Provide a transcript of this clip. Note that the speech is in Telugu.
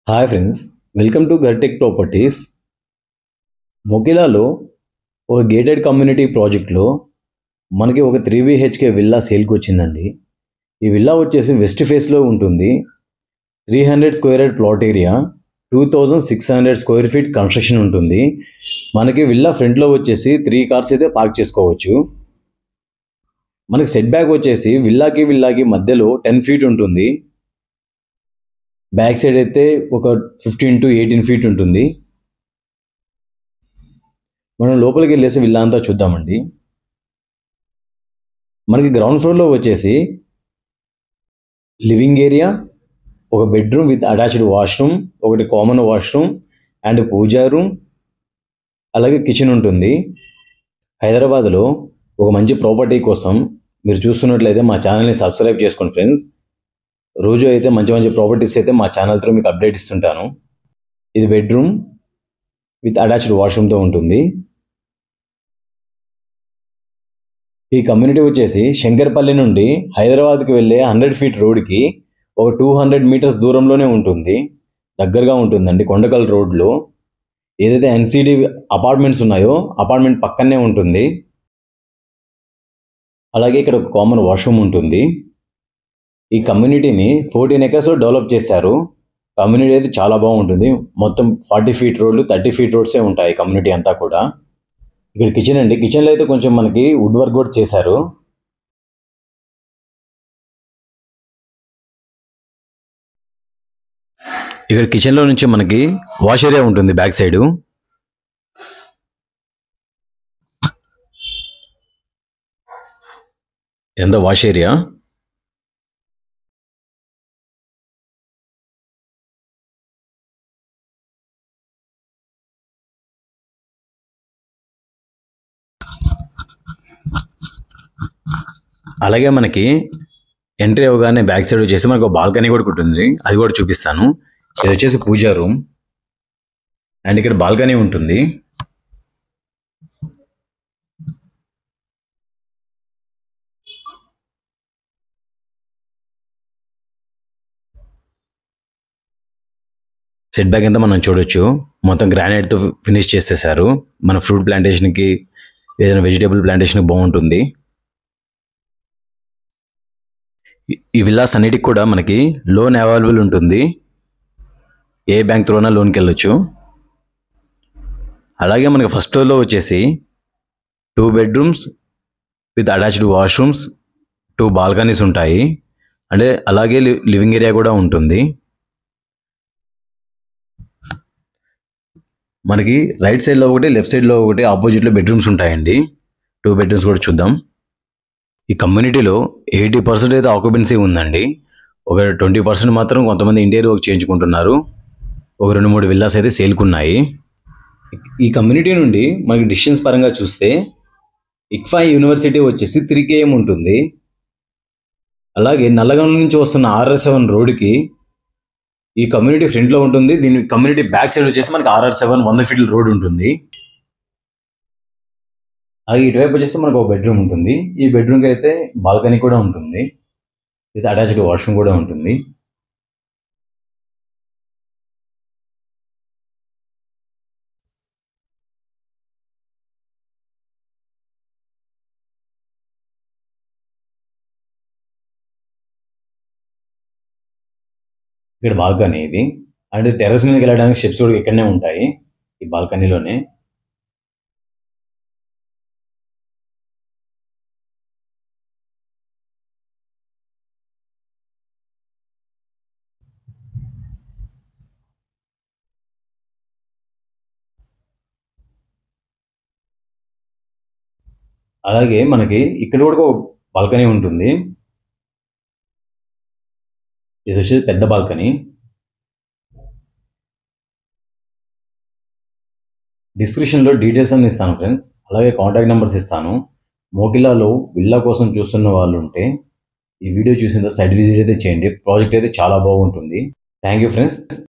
హాయ్ ఫ్రెండ్స్ వెల్కమ్ టు గర్టెక్ ప్రాపర్టీస్ మొకిలాలో ఒక గేటెడ్ కమ్యూనిటీ ప్రాజెక్ట్లో మనకి ఒక త్రీ బిహెచ్కే విల్లా సేల్కి వచ్చిందండి ఈ విల్లా వచ్చేసి వెస్ట్ ఫేస్లో ఉంటుంది three hundred square yard plot area two thousand six hundred square feet construction ఉంటుంది మనకి విల్లా ఫ్రంట్లో వచ్చేసి త్రీ కార్స్ అయితే పార్క్ చేసుకోవచ్చు మనకి సెట్ బ్యాక్ వచ్చేసి విల్లాకి విల్లాకి మధ్యలో టెన్ ఫీట్ ఉంటుంది బ్యాక్ సైడ్ అయితే ఒక ఫిఫ్టీన్ టు ఎయిటీన్ ఫీట్ ఉంటుంది మనం లోపలికి వెళ్ళేసి విల్లా అంతా చూద్దామండి మనకి గ్రౌండ్ ఫ్లోర్లో వచ్చేసి లివింగ్ ఏరియా ఒక బెడ్రూమ్ విత్ అటాచ్డ్ వాష్రూమ్ ఒకటి common washroom and puja room అలాగే కిచెన్ ఉంటుంది హైదరాబాద్లో ఒక మంచి ప్రాపర్టీ కోసం మీరు చూస్తున్నట్లయితే మా ఛానల్ని సబ్స్క్రైబ్ చేసుకోండి ఫ్రెండ్స్ రోజు అయితే మంచి మంచి ప్రాపర్టీస్ అయితే మా ఛానల్ త్రూ మీకు అప్డేట్ ఇస్తుంటాను ఇది బెడ్రూమ్ విత్ అటాచ్డ్ వాష్రూమ్తో ఉంటుంది ఈ కమ్యూనిటీ వచ్చేసి శంకర్పల్లి నుండి హైదరాబాద్కి వెళ్ళే హండ్రెడ్ ఫీట్ రోడ్కి ఒక టూ హండ్రెడ్ మీటర్స్ దూరంలోనే ఉంటుంది దగ్గరగా ఉంటుందండి కొండకల్ రోడ్లో ఏదైతే ఎన్సిడి అపార్ట్మెంట్స్ ఉన్నాయో అపార్ట్మెంట్ పక్కనే ఉంటుంది అలాగే ఇక్కడ ఒక కామన్ వాష్రూమ్ ఉంటుంది ఈ కమ్యూనిటీని ఫోర్టీన్ ఎకర్స్లో డెవలప్ చేశారు కమ్యూనిటీ అయితే చాలా బాగుంటుంది మొత్తం ఫార్టీ ఫీట్ రోడ్లు థర్టీ ఫీట్ రోడ్సే ఉంటాయి కమ్యూనిటీ అంతా కూడా ఇక్కడ కిచెన్ అండి కిచెన్లో అయితే కొంచెం మనకి వుడ్ వర్క్ కూడా చేశారు ఇక్కడ కిచెన్లో నుంచి మనకి వాష్ ఏరియా ఉంటుంది బ్యాక్ సైడ్ ఎంత వాష్ ఏరియా అలాగే మనకి ఎంట్రీ అవ్వగానే బ్యాక్ సైడ్ వచ్చేసి మనకు బాల్కనీ కూడా ఉంటుంది అది కూడా చూపిస్తాను ఇది వచ్చేసి పూజా రూమ్ అండ్ ఇక్కడ బాల్కనీ ఉంటుంది సెట్ బ్యాక్ అంతా మనం చూడొచ్చు మొత్తం గ్రానైట్తో ఫినిష్ చేసేసారు మన ఫ్రూట్ ప్లాంటేషన్కి ఏదైనా వెజిటేబుల్ ప్లాంటేషన్కి బాగుంటుంది ఈ- ఈ విల్లాస్ అన్నిటికి కూడా మనకి లోన్ అవైలబుల్ ఉంటుంది ఏ బ్యాంక్ త్రోనా లోన్కి వెళ్ళొచ్చు అలాగే మనకి ఫస్ట్ ఫ్లోర్లో వచ్చేసి two bedrooms with attached washrooms two balconies ఉంటాయి అంటే అలాగే లి- లివింగ్ ఏరియా కూడా ఉంటుంది మనకి రైట్ సైడ్లో ఒకటి లెఫ్ట్ సైడ్లో ఒకటి ఆపోజిట్లో బెడ్రూమ్స్ ఉంటాయండి టూ బెడ్రూమ్స్ కూడా చూద్దాం ఈ కమ్యూనిటీలో ఎయిటీ పర్సెంట్ అయితే ఆక్యుపెన్సీ ఉందండి ఒక ట్వంటీ పర్సెంట్ మాత్రం కొంతమంది ఇంటీరియర్ వర్క్ చేయించుకుంటున్నారు ఒక రెండు మూడు విల్లాస్ అయితే సేల్కున్నాయి ఈ కమ్యూనిటీ నుండి మనకి డిస్టెన్స్ పరంగా చూస్తే ఇక్ఫా యూనివర్సిటీ వచ్చేసి త్రీ కేఎం ఉంటుంది అలాగే నల్లగొండ నుంచి వస్తున్న ఆర్ఆర్ సెవెన్ రోడ్కి ఈ కమ్యూనిటీ ఫ్రంట్లో ఉంటుంది దీని కమ్యూనిటీ బ్యాక్ సైడ్ వచ్చేసి మనకి ఆర్ఆర్ సెవెన్ వంద ఫీట్ల రోడ్ ఉంటుంది అలాగే ఇటువైపు వచ్చేసి మనకు ఒక బెడ్రూమ్ ఉంటుంది ఈ బెడ్రూమ్కి అయితే బాల్కనీ కూడా ఉంటుంది ఇది అటాచ్డ్ వాష్రూమ్ కూడా ఉంటుంది ఇక్కడ బాల్కనీ ఇది అండ్ టెర్రస్ మీదకి వెళ్ళడానికి స్టెప్స్ కూడా ఇక్కడనే ఉంటాయి ఈ బాల్కనీలోనే అలాగే మనకి ఇక్కడ కూడా ఒక బాల్కనీ ఉంటుంది ఇది వచ్చేసి పెద్ద బాల్కనీ డిస్క్రిప్షన్లో డీటెయిల్స్ అన్ని ఇస్తాను ఫ్రెండ్స్ అలాగే కాంటాక్ట్ నెంబర్స్ ఇస్తాను మోకిలాలో విల్లా కోసం చూస్తున్న వాళ్ళు ఉంటే ఈ వీడియో చూసిన సైడ్ విజిట్ అయితే చేయండి ప్రాజెక్ట్ అయితే చాలా బాగుంటుంది థ్యాంక్ యూ ఫ్రెండ్స్